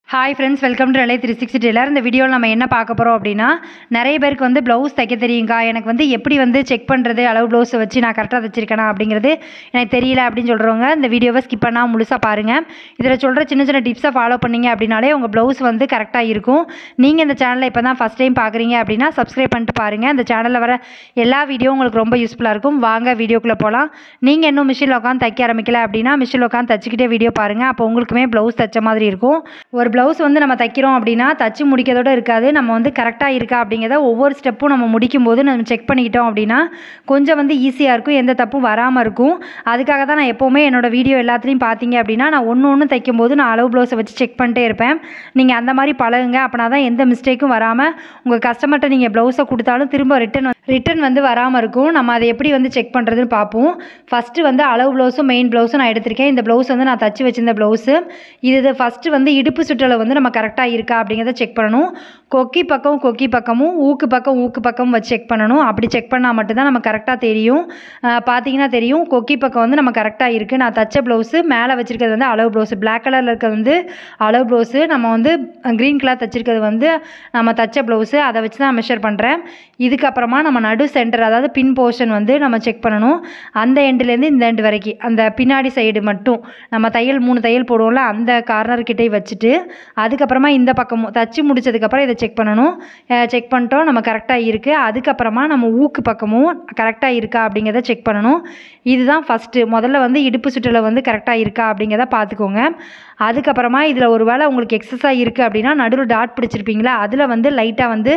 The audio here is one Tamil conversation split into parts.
ஹாய் ஃப்ரெண்ட்ஸ் வெல்கம் டு நிலை த்ரீ சிக்ஸ்டி டெய்லர் இந்த வீடியோவில் நம்ம என்ன பார்க்க போகிறோம் அப்படின்னா நிறைய பேருக்கு வந்து ப்ளவுஸ் தைக்க தெரியுங்கா எனக்கு வந்து எப்படி வந்து செக் பண்ணுறது அளவு ப்ளவுஸை வச்சு நான் கரெக்டாக தைச்சிருக்கேனா அப்படிங்கிறது எனக்கு தெரியல அப்படின்னு சொல்கிறவங்க இந்த வீடியோவை ஸ்கிப் பண்ணால் முழுசாக பாருங்கள் இதில் சொல்கிற சின்ன சின்ன டிப்ஸை ஃபாலோ பண்ணீங்க அப்படின்னாலே உங்கள் ப்ளவுஸ் வந்து கரெக்டாக இருக்கும் நீங்கள் இந்த சேனலை இப்போ தான் ஃபஸ்ட் டைம் பார்க்குறீங்க அப்படின்னா சப்ஸ்கிரைப் பண்ணிட்டு பாருங்கள் இந்த சேனலில் வர எல்லா வீடியோ உங்களுக்கு ரொம்ப யூஸ்ஃபுல்லாக இருக்கும் வாங்க வீடியோக்குள்ளே போகலாம் நீங்கள் இன்னும் மிஷினில் உட்காந்து தைக்க ஆரம்பிக்கல அப்படின்னா மிஷினில் உட்காந்து தச்சுக்கிட்டே வீடியோ பாருங்கள் அப்போ உங்களுக்குமே ப்ளவுஸ் தைச்ச மாதிரி இருக்கும் ஒரு ப்ளவுஸ் வந்து நம்ம தைக்கிறோம் அப்படின்னா தச்சு முடிக்கிறதோட இருக்காது நம்ம வந்து கரெக்டாக இருக்கா அப்படிங்கிறத ஒவ்வொரு ஸ்டெப்பும் நம்ம முடிக்கும் போது நம்ம செக் பண்ணிக்கிட்டோம் அப்படின்னா கொஞ்சம் வந்து ஈஸியாக இருக்கும் எந்த தப்பும் வராமல் இருக்கும் அதுக்காக தான் நான் எப்போவுமே என்னோடய வீடியோ எல்லாத்துலேயும் பார்த்தீங்க அப்படின்னா நான் ஒன்று ஒன்று தைக்கும் போது நான் அளவு ப்ளவுஸை வச்சு செக் பண்ணிட்டே இருப்பேன் நீங்கள் அந்த மாதிரி பழகுங்க அப்படின்னா தான் எந்த மிஸ்டேக்கும் வராமல் உங்கள் கஸ்டமர்கிட்ட நீங்கள் ப்ளவுஸை கொடுத்தாலும் திரும்ப ரிட்டன் ரிட்டன் வந்து வராமல் இருக்கும் நம்ம அதை எப்படி வந்து செக் பண்ணுறதுன்னு பார்ப்போம் ஃபஸ்ட்டு வந்து அளவு ப்ளவுஸும் மெயின் ப்ளவுஸும் நான் எடுத்திருக்கேன் இந்த ப்ளவுஸ் வந்து நான் தச்சு வச்சிருந்த ப்ளவுஸு இது ஃபஸ்ட்டு வந்து இடுப்பு சுற்றலை வந்து நம்ம கரெக்டாக இருக்கா அப்படிங்கிறத செக் பண்ணணும் கொக்கி பக்கம் கொக்கி பக்கமும் ஊக்கு பக்கம் ஊக்கு பக்கம் வச்சு செக் பண்ணணும் அப்படி செக் பண்ணால் மட்டும்தான் நம்ம கரெக்டாக தெரியும் அஹ் பார்த்தீங்கன்னா தெரியும் கொக்கி பக்கம் வந்து நம்ம கரெக்டாக இருக்குது நான் தச்ச ப்ளவுஸு மேலே வச்சுருக்கிறது வந்து அளவு ப்ளவுஸு பிளாக் கலரில் இருக்கிறது வந்து அளவு ப்ளவுஸு நம்ம வந்து க்ரீன் கலர் தச்சிருக்கிறது வந்து நம்ம தச்ச ப்ளவுஸு அதை வச்சு தான் மெஷர் பண்ணுறேன் இதுக்கப்புறமா நம்ம நடு சென்டர் அதாவது பின் போர்ஷன் வந்து நம்ம செக் பண்ணணும் அந்த எண்டுலேருந்து இந்த எண்டு வரைக்கும் அந்த பின்னாடி சைடு மட்டும் நம்ம தையல் மூணு தையல் போடுவோம்ல அந்த கார்னர் கிட்டே வச்சுட்டு அதுக்கப்புறமா இந்த பக்கமும் தச்சு முடிச்சதுக்கப்புறம் இதை செக் பண்ணணும் செக் பண்ணிட்டோம் நம்ம கரெக்டாக இருக்குது அதுக்கப்புறமா நம்ம ஊக்கு பக்கமும் கரெக்டாக இருக்கா அப்படிங்கிறத செக் பண்ணணும் இதுதான் ஃபஸ்ட்டு முதல்ல வந்து இடுப்பு சுற்றலை வந்து கரெக்டாக இருக்கா அப்படிங்கிறத பார்த்துக்கோங்க அதுக்கப்புறமா இதில் ஒரு வேளை உங்களுக்கு எக்ஸஸாக இருக்குது அப்படின்னா நடுவில் டாட் பிடிச்சிருப்பீங்களா அதில் வந்து லைட்டாக வந்து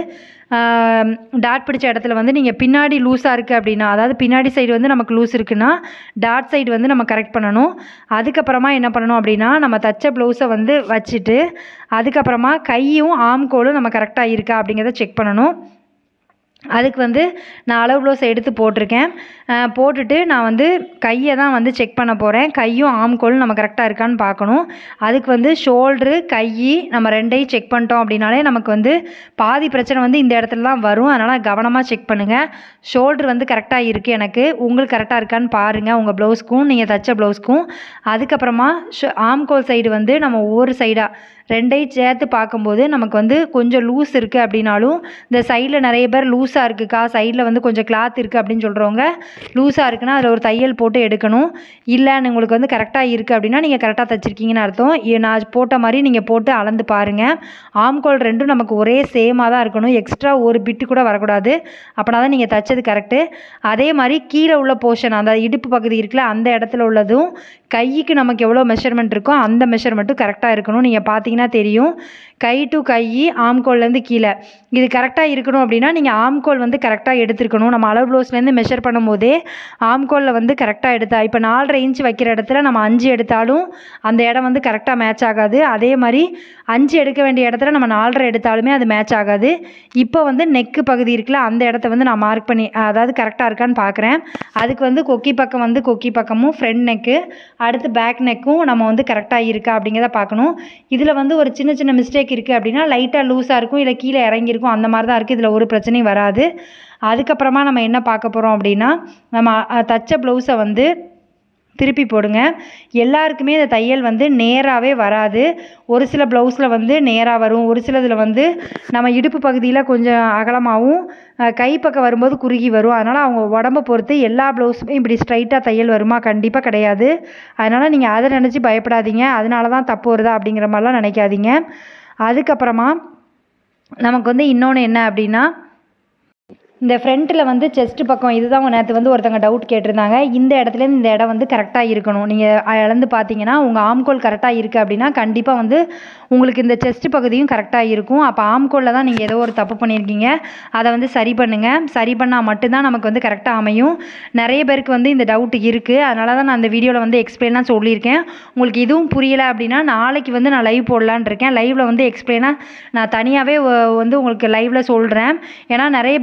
டாட் பிடிச்ச இடத்துல வந்து நீங்கள் பின்னாடி லூஸாக இருக்குது அப்படின்னா அதாவது பின்னாடி சைடு வந்து நமக்கு லூஸ் இருக்குன்னா டாட் சைடு வந்து நம்ம கரெக்ட் பண்ணணும் அதுக்கப்புறமா என்ன பண்ணணும் அப்படின்னா நம்ம தச்ச ப்ளவுஸை வந்து வச்சுட்டு அதுக்கப்புறமா கையும் ஆம்கோலும் நம்ம கரெக்டாக இருக்கா அப்படிங்கிறத செக் பண்ணணும் அதுக்கு வந்து நான் அளவு ப்ளவுஸ் எடுத்து போட்டிருக்கேன் அஹ் போட்டுட்டு நான் வந்து கையை தான் வந்து செக் பண்ண போகிறேன் கையும் ஆம்கோலும் நம்ம கரெக்டாக இருக்கான்னு பார்க்கணும் அதுக்கு வந்து ஷோல்ட்ரு கை நம்ம ரெண்டையும் செக் பண்ணிட்டோம் அப்படின்னாலே நமக்கு வந்து பாதி பிரச்சனை வந்து இந்த இடத்துல தான் வரும் அதனால் கவனமாக செக் பண்ணுங்கள் ஷோல்ட்ரு வந்து கரெக்டாக இருக்குது எனக்கு உங்களுக்கு கரெக்டாக இருக்கான்னு பாருங்கள் உங்கள் ப்ளவுஸ்க்கும் நீங்கள் தச்ச ப்ளவுஸ்க்கும் அதுக்கப்புறமா ஷ ஆம்கோல் சைடு வந்து நம்ம ஒவ்வொரு சைடாக ரெண்டையும் சேர்த்து பார்க்கும்போது நமக்கு வந்து கொஞ்சம் லூஸ் இருக்குது அப்படின்னாலும் இந்த சைடில் நிறைய பேர் லூஸாக இருக்குக்கா சைடில் வந்து கொஞ்சம் கிளாத் இருக்குது அப்படின்னு சொல்கிறவங்க லூஸாக இருக்குன்னா அதில் ஒரு தையல் போட்டு எடுக்கணும் இல்லை உங்களுக்கு வந்து கரெக்டாக இருக்குது அப்படின்னா நீங்கள் கரெக்டாக தைச்சிருக்கீங்கன்னு அர்த்தம் இ- நான் போட்ட மாதிரி நீங்கள் போட்டு அளந்து பாருங்கள் ஆம்கோல் ரெண்டும் நமக்கு ஒரே சேமாக தான் இருக்கணும் எக்ஸ்ட்ரா ஒரு பிட்டு கூட வரக்கூடாது அப்படின்னா தான் நீங்கள் தைச்சது கரெக்டு அதே மாதிரி கீழே உள்ள போர்ஷன் அந்த இடுப்பு பகுதி இருக்குல்ல அந்த இடத்துல உள்ளதும் கைக்கு நமக்கு எவ்வளோ மெஷர்மெண்ட் இருக்கோ அந்த மெஷர்மெண்ட்டும் கரெக்டாக இருக்கணும் நீங்கள் பார்த்தீங்கன்னா தெரியும் கை டு கை ஆம்கோல்லேருந்து கீழே இது கரெக்டாக இருக்கணும் அப்படின்னா நீங்கள் ஆம்கோல் வந்து கரெக்டாக எடுத்துருக்கணும் நம்ம அளவு ப்ளவுஸ்லேருந்து மெஷர் பண்ணும்போதே ஆம்கோலில் வந்து கரெக்டாக எடுத்தா இப்போ நாலரை இன்ச் வைக்கிற இடத்துல நம்ம அஞ்சு எடுத்தாலும் அந்த இடம் வந்து கரெக்டாக மேட்ச் ஆகாது அதே மாதிரி அஞ்சு எடுக்க வேண்டிய இடத்துல நம்ம நாலரை எடுத்தாலுமே அது மேட்ச் ஆகாது இப்போ வந்து நெக்கு பகுதி இருக்குல்ல அந்த இடத்த வந்து நான் மார்க் பண்ணி அதாவது கரெக்டாக இருக்கான்னு பார்க்குறேன் அதுக்கு வந்து கொக்கி பக்கம் வந்து கொக்கி பக்கமும் ஃப்ரண்ட் நெக்கு அடுத்து பேக் நெக்கும் நம்ம வந்து கரெக்டாக இருக்கா அப்படிங்கிறத பார்க்கணும் இதில் வந்து ஒரு சின்ன சின்ன மிஸ்டேக் இருக்குது அப்படின்னா லைட்டாக லூஸாக இருக்கும் இல்லை கீழே இறங்கியிருக்கும் அந்த மாதிரி தான் இருக்குது இதில் ஒரு பிரச்சனையும் வராது அதுக்கப்புறமா நம்ம என்ன பார்க்க போகிறோம் அப்படின்னா நம்ம அஹ், தச்ச ப்ளவுஸை வந்து திருப்பி போடுங்க எல்லாருக்குமே இந்த தையல் வந்து நேராகவே வராது ஒரு சில ப்ளவுஸில் வந்து நேராக வரும் ஒரு சிலதில் வந்து நம்ம இடுப்பு பகுதியில் கொஞ்சம் அகலமாகவும் அஹ், கை பக்கம் வரும்போது குறுகி வரும் அதனால் அவங்க உடம்ப பொறுத்து எல்லா ப்ளவுஸுமே இப்படி ஸ்ட்ரைட்டாக தையல் வருமா கண்டிப்பாக கிடையாது அதனால் நீங்கள் அதை நினச்சி பயப்படாதீங்க அதனால தான் தப்பு வருதா அப்படிங்கிற மாதிரிலாம் நினைக்காதீங்க அதுக்கப்புறமா நமக்கு வந்து இன்னொன்று என்ன அப்படின்னா இந்த ஃப்ரண்ட்டில் வந்து செஸ்ட் பக்கம் இதுதான் நேற்று வந்து ஒருத்தங்க டவுட் கேட்டிருந்தாங்க இந்த இடத்துலேருந்து இந்த இடம் வந்து கரெக்டாக இருக்கணும் நீங்கள் இழந்து பார்த்தீங்கன்னா உங்கள் ஆம்கோல் கரெக்டாக இருக்குது அப்படின்னா கண்டிப்பாக வந்து உங்களுக்கு இந்த செஸ்ட் பகுதியும் கரெக்டாக இருக்கும் அப்போ ஆம்கோலில் தான் நீங்கள் ஏதோ ஒரு தப்பு பண்ணியிருக்கீங்க அதை வந்து சரி பண்ணுங்கள் சரி பண்ணால் மட்டும்தான் நமக்கு வந்து கரெக்டாக அமையும் நிறைய பேருக்கு வந்து இந்த டவுட் இருக்குது அதனால தான் நான் அந்த வீடியோவில் வந்து எக்ஸ்பிளைனாக சொல்லியிருக்கேன் உங்களுக்கு இதுவும் புரியலை அப்படின்னா நாளைக்கு வந்து நான் லைவ் போடலான்னு இருக்கேன் லைவில் வந்து எக்ஸ்பிளைனாக நான் தனியாகவே வந்து உங்களுக்கு லைவில் சொல்கிறேன் ஏன்னா நிறைய பேருக்கு வந்து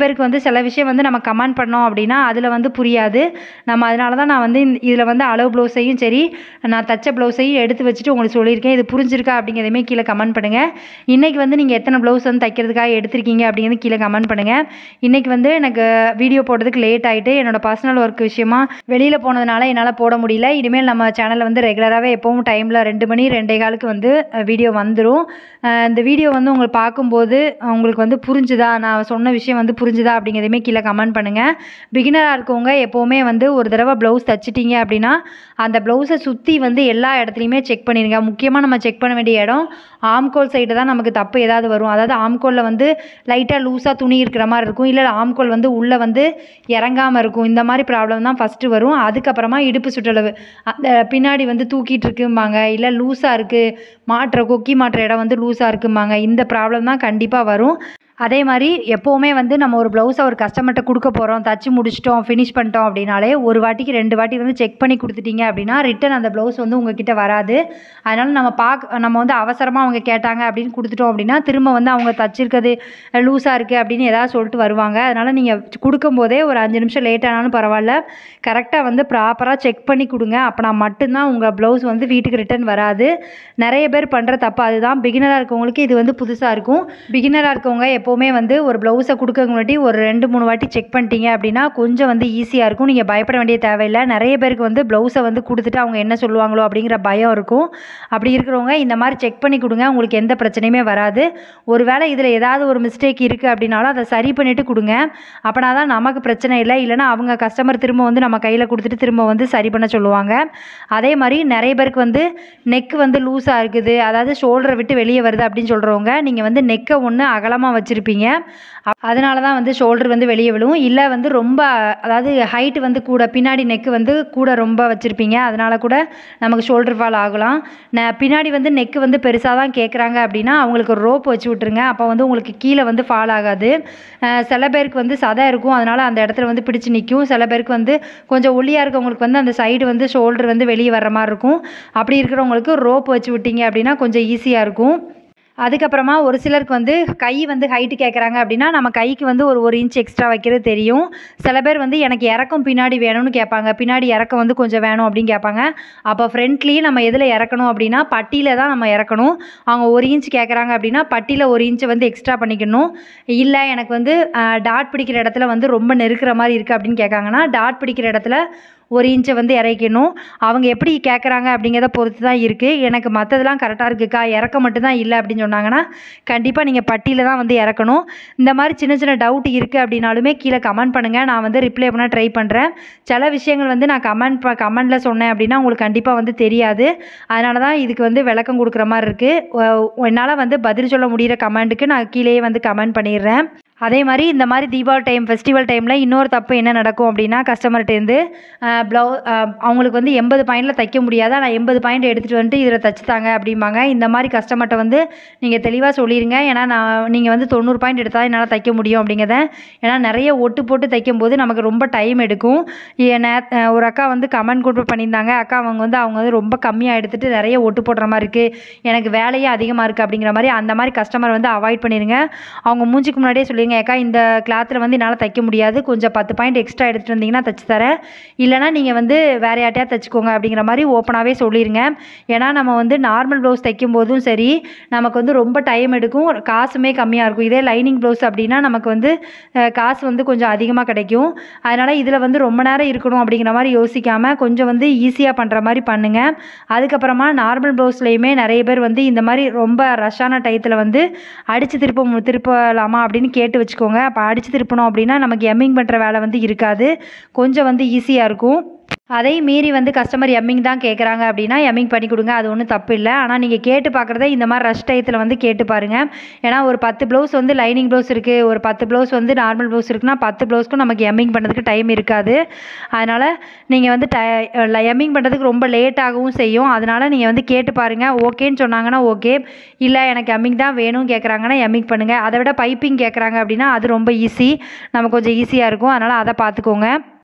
சில விஷயம் வந்து நம்ம கமெண்ட் பண்ணோம் அப்படின்னா அதில் வந்து புரியாது நம்ம அதனால தான் நான் வந்து இதில் வந்து அளவு ப்ளவுஸையும் சரி நான் தச்ச ப்ளவுஸையும் எடுத்து வச்சுட்டு உங்களுக்கு சொல்லியிருக்கேன் இது புரிஞ்சிருக்கா அப்படிங்கிறதையுமே கீழே கமெண்ட் பண்ணுங்கள் இன்றைக்கி வந்து நீங்கள் எத்தனை ப்ளவுஸ் வந்து தைக்கிறதுக்காக எடுத்திருக்கீங்க அப்படிங்கிறது கீழே கமெண்ட் பண்ணுங்கள் இன்றைக்கி வந்து எனக்கு வீடியோ போடுறதுக்கு லேட் ஆகிட்டு என்னோட பர்சனல் ஒர்க் விஷயமா வெளியில் போனதுனால என்னால் போட முடியல இனிமேல் நம்ம சேனலில் வந்து ரெகுலராகவே எப்போவும் டைமில் ரெண்டு மணி ரெண்டே காலுக்கு வந்து வீடியோ வந்துடும் இந்த வீடியோ வந்து உங்களுக்கு பார்க்கும்போது உங்களுக்கு வந்து புரிஞ்சுதா நான் சொன்ன விஷயம் வந்து புரிஞ்சுதா அப்படிங்கிறதையுமே கீழே கமெண்ட் பண்ணுங்கள் பிகினராக இருக்கவங்க எப்போவுமே வந்து ஒரு தடவை ப்ளவுஸ் தச்சிட்டிங்க அப்படின்னா அந்த ப்ளவுஸை சுற்றி வந்து எல்லா இடத்துலையுமே செக் பண்ணிடுங்க முக்கியமாக நம்ம செக் பண்ண வேண்டிய இடம் ஆம்கோல் சைடு தான் நமக்கு தப்பு ஏதாவது வரும் அதாவது ஆம்கோலில் வந்து லைட்டாக லூஸாக துணி இருக்கிற மாதிரி இருக்கும் இல்லை ஆம்கோல் வந்து உள்ளே வந்து இறங்காமல் இருக்கும் இந்த மாதிரி ப்ராப்ளம் தான் ஃபஸ்ட்டு வரும் அதுக்கப்புறமா இடுப்பு சுற்றளவு அந்த பின்னாடி வந்து தூக்கிட்டு இருக்கும்பாங்க இல்லை லூஸாக இருக்குது மாட்டுற கொக்கி மாட்டுற இடம் வந்து லூஸாக இருக்கும்பாங்க இந்த ப்ராப்ளம் தான் கண்டிப்பாக வரும் அதே மாதிரி எப்போவுமே வந்து நம்ம ஒரு ப்ளவுஸை ஒரு கஸ்டமர்கிட்ட கொடுக்க போகிறோம் தச்சு முடிச்சிட்டோம் ஃபினிஷ் பண்ணிட்டோம் அப்படின்னாலே ஒரு வாட்டிக்கு ரெண்டு வாட்டி வந்து செக் பண்ணி கொடுத்துட்டீங்க அப்படின்னா ரிட்டன் அந்த ப்ளவுஸ் வந்து உங்ககிட்ட வராது அதனால் நம்ம பார்க்க நம்ம வந்து அவசரமாக அவங்க கேட்டாங்க அப்படின்னு கொடுத்துட்டோம் அப்படின்னா திரும்ப வந்து அவங்க தச்சிருக்கிறது லூஸாக இருக்குது அப்படின்னு ஏதாவது சொல்லிட்டு வருவாங்க அதனால் நீங்கள் கொடுக்கும்போதே ஒரு அஞ்சு நிமிஷம் லேட் ஆனாலும் பரவாயில்ல கரெக்டாக வந்து ப்ராப்பராக செக் பண்ணி கொடுங்க அப்போனா மட்டும்தான் உங்கள் ப்ளவுஸ் வந்து வீட்டுக்கு ரிட்டன் வராது நிறைய பேர் பண்ணுற தப்பு அதுதான் பிகினராக இருக்கவங்களுக்கு இது வந்து புதுசாக இருக்கும் பிகினராக இருக்கவங்க எப்போவுமே வந்து ஒரு ப்ளவுஸை கொடுக்க முன்னாடி ஒரு ரெண்டு மூணு வாட்டி செக் பண்ணிட்டீங்க அப்படின்னா கொஞ்சம் வந்து ஈஸியாக இருக்கும் நீங்கள் பயப்பட வேண்டிய தேவையில்லை நிறைய பேருக்கு வந்து ப்ளவுஸை வந்து கொடுத்துட்டு அவங்க என்ன சொல்லுவாங்களோ அப்படிங்கிற பயம் இருக்கும் அப்படி இருக்கிறவங்க இந்த மாதிரி செக் பண்ணி கொடுங்க உங்களுக்கு எந்த பிரச்சனையுமே வராது ஒருவேளை இதில் ஏதாவது ஒரு மிஸ்டேக் இருக்குது அப்படின்னாலும் அதை சரி பண்ணிவிட்டு கொடுங்க அப்படின்னா தான் நமக்கு பிரச்சனை இல்லை இல்லைனா அவங்க கஸ்டமர் திரும்ப வந்து நம்ம கையில் கொடுத்துட்டு திரும்ப வந்து சரி பண்ண சொல்லுவாங்க அதே மாதிரி நிறைய பேருக்கு வந்து நெக் வந்து லூஸாக இருக்குது அதாவது ஷோல்டரை விட்டு வெளியே வருது அப்படின்னு சொல்கிறவங்க நீங்கள் வந்து நெக்கை ஒன்று அகலமாக வச்சுருப்பீங்க அதனால தான் வந்து ஷோல்டர் வந்து வெளியே விழும் இல்லை வந்து ரொம்ப அதாவது ஹைட்டு வந்து கூட பின்னாடி நெக்கு வந்து கூட ரொம்ப வச்சுருப்பீங்க அதனால கூட நமக்கு ஷோல்டர் ஃபால் ஆகலாம் ந பின்னாடி வந்து நெக்கு வந்து பெருசாக தான் கேட்குறாங்க அப்படின்னா அவங்களுக்கு ஒரு ரோப் வச்சு விட்ருங்க அப்போ வந்து உங்களுக்கு கீழே வந்து ஃபால் ஆகாது அஹ் சில பேருக்கு வந்து சதை இருக்கும் அதனால் அந்த இடத்துல வந்து பிடிச்சு நிற்கும் சில பேருக்கு வந்து கொஞ்சம் ஒல்லியாக இருக்கவங்களுக்கு வந்து அந்த சைடு வந்து ஷோல்டர் வந்து வெளியே வர்ற மாதிரி இருக்கும் அப்படி இருக்கிறவங்களுக்கு ரோப் வச்சு விட்டீங்க அப்படின்னா கொஞ்சம் ஈஸியாக இருக்கும் அதுக்கப்புறமா ஒரு சிலருக்கு வந்து கை வந்து ஹைட்டு கேட்குறாங்க அப்படின்னா நம்ம கைக்கு வந்து ஒரு ஒரு இன்ச் எக்ஸ்ட்ரா வைக்கிறது தெரியும் சில பேர் வந்து எனக்கு இறக்கம் பின்னாடி வேணும்னு கேட்பாங்க பின்னாடி இறக்கம் வந்து கொஞ்சம் வேணும் அப்படின்னு கேட்பாங்க அப்போ ஃப்ரண்ட்லேயும் நம்ம எதில் இறக்கணும் அப்படின்னா பட்டியில் தான் நம்ம இறக்கணும் அவங்க ஒரு இன்ச் கேட்குறாங்க அப்படின்னா பட்டியில் ஒரு இன்ச்சை வந்து எக்ஸ்ட்ரா பண்ணிக்கணும் இல்லை எனக்கு வந்து டாட் பிடிக்கிற இடத்துல வந்து ரொம்ப நெருக்கிற மாதிரி இருக்குது அப்படின்னு கேட்காங்கன்னா டாட் பிடிக்கிற இடத்துல ஒரு இன்ச்சை வந்து இறக்கணும் அவங்க எப்படி கேட்குறாங்க அப்படிங்கிறத பொறுத்து தான் இருக்குது எனக்கு மற்றதெல்லாம் கரெக்டாக இருக்குக்கா இறக்க மட்டும்தான் இல்லை அப்படின்னு சொன்னாங்கன்னா கண்டிப்பாக நீங்கள் பட்டியில் தான் வந்து இறக்கணும் இந்த மாதிரி சின்ன சின்ன டவுட் இருக்குது அப்படின்னாலுமே கீழே கமெண்ட் பண்ணுங்கள் நான் வந்து ரிப்ளை பண்ண ட்ரை பண்ணுறேன் சில விஷயங்கள் வந்து நான் கமெண்ட் ப கமெண்டில் சொன்னேன் அப்படின்னா உங்களுக்கு கண்டிப்பாக வந்து தெரியாது அதனால தான் இதுக்கு வந்து விளக்கம் கொடுக்குற மாதிரி இருக்குது என்னால் வந்து பதில் சொல்ல முடிகிற கமெண்ட்டுக்கு நான் கீழேயே வந்து கமெண்ட் பண்ணிடுறேன் அதே மாதிரி இந்த மாதிரி தீபாவளி டைம் ஃபெஸ்டிவல் டைமில் இன்னொரு தப்பு என்ன நடக்கும் அப்படின்னா கஸ்டமர்கிட்டேருந்து ப்ளவு அவங்களுக்கு வந்து எண்பது பாயிண்டில் தைக்க முடியாது ஆனால் எண்பது பாயிண்ட் எடுத்துகிட்டு வந்துட்டு இதில் தச்சுத்தாங்க அப்படிம்பாங்க இந்த மாதிரி கஸ்டமர்கிட்ட வந்து நீங்கள் தெளிவாக சொல்லிடுங்க ஏன்னா நான் நீங்கள் வந்து தொண்ணூறு பாயிண்ட் எடுத்தால் என்னால் தைக்க முடியும் அப்படிங்கிறத ஏன்னா நிறைய ஒட்டு போட்டு தைக்கும் போது நமக்கு ரொம்ப டைம் எடுக்கும் ஏ- நே- அஹ் ஒரு அக்கா வந்து கமெண்ட் கூட பண்ணியிருந்தாங்க அக்கா அவங்க வந்து அவங்க வந்து ரொம்ப கம்மியாக எடுத்துகிட்டு நிறைய ஒட்டு போடுற மாதிரி இருக்குது எனக்கு வேலையே அதிகமாக இருக்குது அப்படிங்கிற மாதிரி அந்த மாதிரி கஸ்டமர் வந்து அவாய்ட் பண்ணிடுங்க அவங்க மூஞ்சிக்கு முன்னாடியே சொல்லிடுங்க ஏக்கா இந்த கிளாத்தில் வந்து என்னால் தைக்க முடியாது கொஞ்சம் பத்து பாயிண்ட் எக்ஸ்ட்ரா எடுத்துகிட்டு வந்தீங்கன்னா தச்சு தரேன் இல்லைனா நீங்கள் வந்து வேறு யார்ட்டையா தைச்சிக்கோங்க அப்படிங்கிற மாதிரி ஓப்பனாகவே சொல்லிடுங்க ஏன்னா நம்ம வந்து நார்மல் ப்ளவுஸ் தைக்கும் போதும் சரி நமக்கு வந்து ரொம்ப டைம் எடுக்கும் காசுமே கம்மியாக இருக்கும் இதே லைனிங் ப்ளவுஸ் அப்படின்னா நமக்கு வந்து அஹ், காசு வந்து கொஞ்சம் அதிகமாக கிடைக்கும் அதனால் இதில் வந்து ரொம்ப நேரம் இருக்கணும் அப்படிங்கிற மாதிரி யோசிக்காமல் கொஞ்சம் வந்து ஈஸியாக பண்ணுற மாதிரி பண்ணுங்கள் அதுக்கப்புறமா நார்மல் ப்ளவுஸ்லேயுமே நிறைய பேர் வந்து இந்த மாதிரி ரொம்ப ரஷ்ஷான டயத்தில் வந்து அடித்து திருப்ப மு- திருப்பலாமா அப்படின்னு கேட்டு வச்சுக்கோங்க அப்போ அடித்து திருப்பணும் அப்படின்னா நமக்கு எம்மிங் பண்ணுற வேலை வந்து இருக்காது கொஞ்சம் வந்து ஈஸியாக இருக்கும் அதையும் மீறி வந்து கஸ்டமர் எம்மிங் தான் கேட்குறாங்க அப்படின்னா எம்மிங் பண்ணி கொடுங்க அது ஒன்றும் தப்பு இல்லை ஆனால் நீங்கள் கேட்டு பார்க்குறத இந்த மாதிரி ரஷ் டயத்தில் வந்து கேட்டு பாருங்கள் ஏன்னா ஒரு பத்து ப்ளவுஸ் வந்து லைனிங் ப்ளவுஸ் இருக்குது ஒரு பத்து ப்ளவுஸ் வந்து நார்மல் ப்ளவுஸ் இருக்குன்னா பத்து ப்ளவுஸ்க்கும் நமக்கு எம்மிங் பண்ணுறதுக்கு டைம் இருக்காது அதனால் நீங்கள் வந்து டை எம்மிங் பண்ணுறதுக்கு ரொம்ப லேட் ஆகவும் செய்யும் அதனால் நீங்கள் வந்து கேட்டு பாருங்கள் ஓகேன்னு சொன்னாங்கன்னா ஓகே இல்லை எனக்கு எம்மிங் தான் வேணும் கேட்குறாங்கன்னா எம்மிங் பண்ணுங்கள் அதை விட பைப்பிங் கேட்குறாங்க அப்படின்னா அது ரொம்ப ஈஸி நம்ம கொஞ்சம் ஈஸியாக இருக்கும் அதனால் அதை பார்த்துக்கோங்க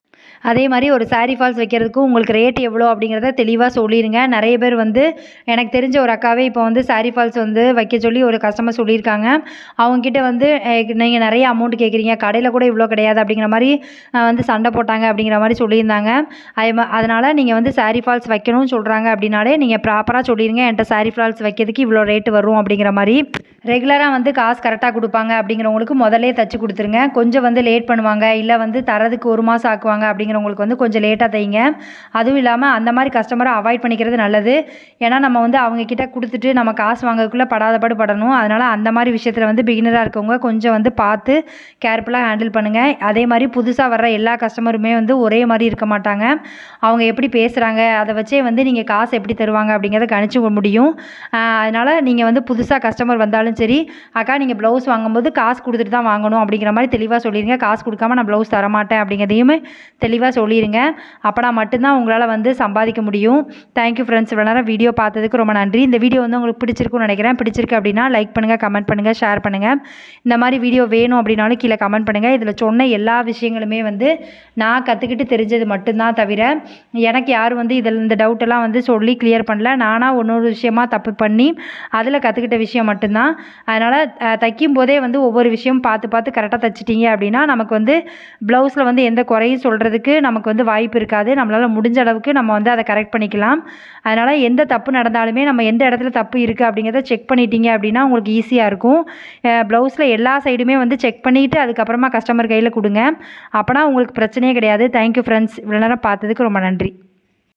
அதே மாதிரி ஒரு saree ஃபால்ஸ் வைக்கிறதுக்கு உங்களுக்கு ரேட் எவ்வளோ அப்படிங்கிறத தெளிவாக சொல்லிடுங்க நிறைய பேர் வந்து எனக்கு தெரிஞ்ச ஒரு அக்காவே இப்போ வந்து saree ஃபால்ஸ் வந்து வைக்க சொல்லி ஒரு கஸ்டமர் சொல்லியிருக்காங்க அவங்கக்கிட்ட வந்து நீங்கள் நிறைய அமௌண்ட் கேட்குறீங்க கடையில் கூட இவ்வளோ கிடையாது அப்படிங்கிற மாதிரி அஹ், வந்து சண்டை போட்டாங்க அப்படிங்கிற மாதிரி சொல்லியிருந்தாங்க அதே மா அதனால் நீங்கள் வந்து saree ஃபால்ஸ் வைக்கணும்னு சொல்கிறாங்க அப்படின்னாலே நீங்கள் ப்ராப்பராக சொல்லிடுங்க என்கிட்ட saree ஃபால்ஸ் வைக்கிறதுக்கு இவ்வளோ ரேட்டு வரும் அப்படிங்கிற மாதிரி ரெகுலராக வந்து காசு கரெக்டாக கொடுப்பாங்க அப்படிங்கிறவங்களுக்கு முதல்லே தச்சு கொடுத்துருங்க கொஞ்சம் வந்து லேட் பண்ணுவாங்க இல்லை வந்து தரதுக்கு ஒரு மாதம் ஆக்குவாங்க அப்படிங்கிறவங்களுக்கு வந்து கொஞ்சம் லேட்டாக தைங்க அதுவும் இல்லாமல் அந்த மாதிரி கஸ்டமரை அவாய்ட் பண்ணிக்கிறது நல்லது ஏன்னா நம்ம வந்து அவங்க கிட்ட கொடுத்துட்டு நம்ம காசு வாங்கக்குள்ளே படாத பாடு படணும் அதனால் அந்த மாதிரி விஷயத்தில் வந்து பிகினராக இருக்கவங்க கொஞ்சம் வந்து பார்த்து கேர்ஃபுல்லாக ஹேண்டில் பண்ணுங்கள் அதே மாதிரி புதுசாக வர்ற எல்லா கஸ்டமருமே வந்து ஒரே மாதிரி இருக்க மாட்டாங்க அவங்க எப்படி பேசுகிறாங்க அதை வச்சே வந்து நீங்கள் காசு எப்படி தருவாங்க அப்படிங்கிறத கணிச்சு முடியும் அதனால் நீங்கள் வந்து புதுசாக கஸ்டமர் வந்தாலும் சரி அக்கா நீங்கள் ப்ளவுஸ் வாங்கும்போது காசு கொடுத்துட்டு தான் வாங்கணும் அப்படிங்கிற மாதிரி தெளிவாக சொல்லிடுங்க காசு கொடுக்காம நான் ப்ளவுஸ் தரமாட்டேன் அப்படிங்கிறதையுமே தெளிவாக சொல்லிடுங்க அப்போனா மட்டும்தான் உங்களால் வந்து சம்பாதிக்க முடியும் தேங்க்யூ ஃப்ரெண்ட்ஸ் இவ்வளோ நேரம் வீடியோ பார்த்ததுக்கு ரொம்ப நன்றி இந்த வீடியோ வந்து உங்களுக்கு பிடிச்சிருக்கும்னு நினைக்கிறேன் பிடிச்சிருக்கு அப்படின்னா லைக் பண்ணுங்கள் கமெண்ட் பண்ணுங்கள் ஷேர் பண்ணுங்கள் இந்த மாதிரி வீடியோ வேணும் அப்படின்னாலும் கீழே கமெண்ட் பண்ணுங்கள் இதில் சொன்ன எல்லா விஷயங்களுமே வந்து நான் கற்றுக்கிட்டு தெரிஞ்சது மட்டும்தான் தவிர எனக்கு யாரும் வந்து இதில் இந்த டவுட்டெல்லாம் வந்து சொல்லி கிளியர் பண்ணல நானாக ஒன்னொரு விஷயமா தப்பு பண்ணி அதில் கற்றுக்கிட்ட விஷயம் மட்டும்தான் அதனால் தைக்கும் போதே வந்து ஒவ்வொரு விஷயம் பார்த்து பார்த்து கரெக்டாக தைச்சிட்டிங்க அப்படின்னா நமக்கு வந்து ப்ளவுஸில் வந்து எந்த குறையும் சொல்கிறதுக்கு நமக்கு வந்து வாய்ப்பு இருக்காது நம்மளால் முடிஞ்ச அளவுக்கு நம்ம வந்து அதை கரெக்ட் பண்ணிக்கலாம் அதனால் எந்த தப்பு நடந்தாலுமே நம்ம எந்த இடத்துல தப்பு இருக்குது அப்படிங்கிறத செக் பண்ணிட்டீங்க அப்படின்னா உங்களுக்கு ஈஸியாக இருக்கும் ப்ளவுஸில் எல்லா சைடுமே வந்து செக் பண்ணிவிட்டு அதுக்கப்புறமா கஸ்டமர் கையில் கொடுங்க அப்போனா உங்களுக்கு பிரச்சனையே கிடையாது தேங்க்யூ ஃப்ரெண்ட்ஸ் இவ்வளோ நேரம் பார்த்ததுக்கு ரொம்ப நன்றி